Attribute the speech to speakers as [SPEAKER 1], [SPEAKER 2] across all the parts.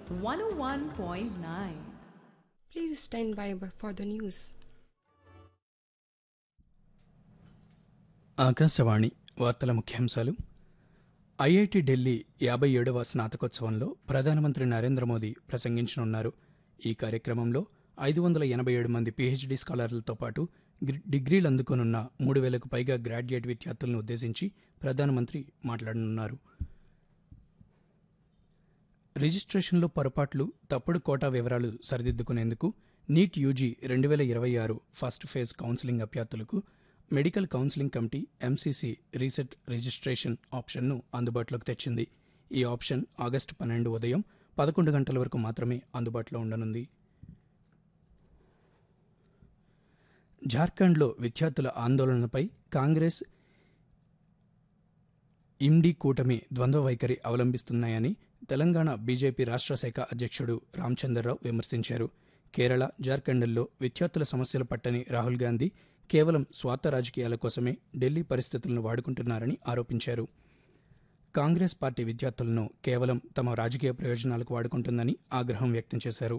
[SPEAKER 1] 101.9.
[SPEAKER 2] Please stand by for the news.
[SPEAKER 3] Akashvani వార్తల ముఖ్యాంశాలు IIT Delhi యాభై ఏడవ స్నాతకోత్సవంలో ప్రధానమంత్రి నరేంద్ర మోదీ ప్రసంగించనున్నారు ఈ కార్యక్రమంలో ఐదు వందల ఎనభై ఏడు మంది పీహెచ్డీ స్కాలర్లతో పాటు గ్రి- డిగ్రీలు అందుకోనున్న మూడు వేలకు పైగా గ్రాడ్యుయేట్ విద్యార్థులను ఉద్దేశించి ప్రధానమంత్రి మాట్లాడనున్నారు రిజిస్ట్రేషన్లో పొరపాట్లు తప్పుడు కోటా వివరాలు సరిదిద్దుకునేందుకు నీట్ యూజీ రెండు వేల ఇరవై ఆరు ఫస్ట్ ఫేజ్ కౌన్సిలింగ్ అభ్యర్థులకు medical counselling committee MCC reset registration ఆప్షన్ను అందుబాటులోకి తెచ్చింది ఈ ఆప్షన్ ఆగస్టు పన్నెండు ఉదయం పదకొండు గంటల వరకు మాత్రమే అందుబాటులో ఉండనుంది జార్ఖండ్లో విద్యార్థుల ఆందోళనపై కాంగ్రెస్ ఇండి కూటమి ద్వంద్వ వైఖరి అవలంబిస్తున్నాయని తెలంగాణ బీజేపీ రాష్ట్ర శాఖ అధ్యక్షుడు రామచంద్రరావు విమర్శించారు కేరళ జార్ఖండ్లో విద్యార్థుల సమస్యలు పట్టని రాహుల్ గాంధీ కేవలం స్వార్థ రాజకీయాల కోసమే ఢిల్లీ పరిస్థితులను వాడుకుంటున్నారని ఆరోపించారు కాంగ్రెస్ పార్టీ విద్యార్థులను కేవలం తమ రాజకీయ ప్రయోజనాలకు వాడుకుంటుందని ఆగ్రహం వ్యక్తం చేశారు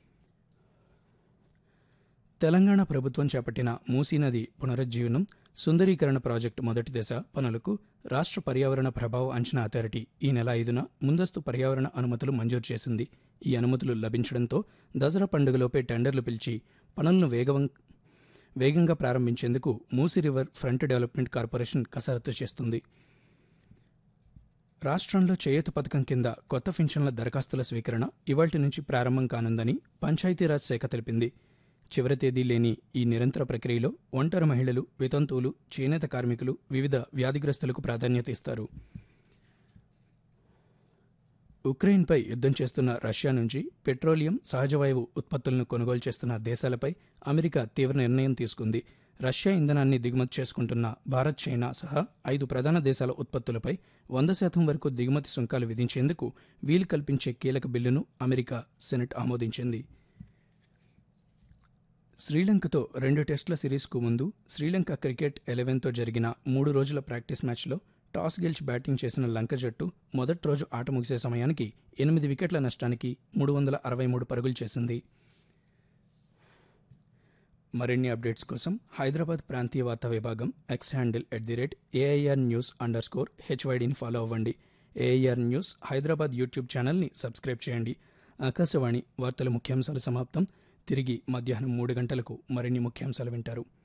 [SPEAKER 3] తెలంగాణ ప్రభుత్వం చేపట్టిన మూసీ నది పునరుజ్జీవనం సుందరీకరణ ప్రాజెక్టు మొదటి దశ పనులకు రాష్ట్ర పర్యావరణ ప్రభావ అంచనా అథారిటీ ఈ నెల ఐదున ముందస్తు పర్యావరణ అనుమతులు మంజూరు చేసింది ఈ అనుమతులు లభించడంతో దసరా పండుగలోపే టెండర్లు పిలిచి పనులను వేగవం వేగంగా ప్రారంభించేందుకు Musi river front development corporation కసరత్తు చేస్తుంది రాష్ట్రంలో చేయూత పథకం కింద కొత్త పింఛన్ల దరఖాస్తుల స్వీకరణ ఇవాల్టి నుంచి ప్రారంభం కానుందని పంచాయతీరాజ్ శాఖ తెలిపింది చివరి తేదీ లేని ఈ నిరంతర ప్రక్రియలో ఒంటరి మహిళలు వితంతువులు చేనేత కార్మికులు వివిధ వ్యాధిగ్రస్తులకు ప్రాధాన్యత ఇస్తారు ఉక్రెయిన్పై యుద్ధం చేస్తున్న రష్యా నుంచి పెట్రోలియం సహజవాయువు ఉత్పత్తులను కొనుగోలు చేస్తున్న దేశాలపై అమెరికా తీవ్ర నిర్ణయం తీసుకుంది రష్యా ఇంధనాన్ని దిగుమతి చేసుకుంటున్న భారత్ చైనా సహా ఐదు ప్రధాన దేశాల ఉత్పత్తులపై వంద శాతం వరకు దిగుమతి సుంకాలు విధించేందుకు వీలు కల్పించే కీలక బిల్లును అమెరికా సెనెట్ ఆమోదించింది శ్రీలంకతో రెండు టెస్టుల సిరీస్కు ముందు శ్రీలంక క్రికెట్ ఎలెవెన్తో జరిగిన మూడు రోజుల ప్రాక్టీస్ మ్యాచ్లో టాస్ గెలిచి బ్యాటింగ్ చేసిన లంక జట్టు మొదటి రోజు ఆట ముగిసే సమయానికి ఎనిమిది వికెట్ల నష్టానికి మూడు వందల అరవై మూడు పరుగులు చేసింది మరిన్ని అప్డేట్స్ కోసం హైదరాబాద్ ప్రాంతీయ వార్తా విభాగం X handle at the rate AIR news underscore స్కోర్ హెచ్వైడిని ఫాలో అవ్వండి ఏఐఆర్ న్యూస్ హైదరాబాద్ యూట్యూబ్ ఛానల్ని సబ్స్క్రైబ్ చేయండి ఆకాశవాణి వార్తల ముఖ్యాంశాలు సమాప్తం తిరిగి మధ్యాహ్నం మూడు గంటలకు మరిన్ని ముఖ్యాంశాలు వింటారు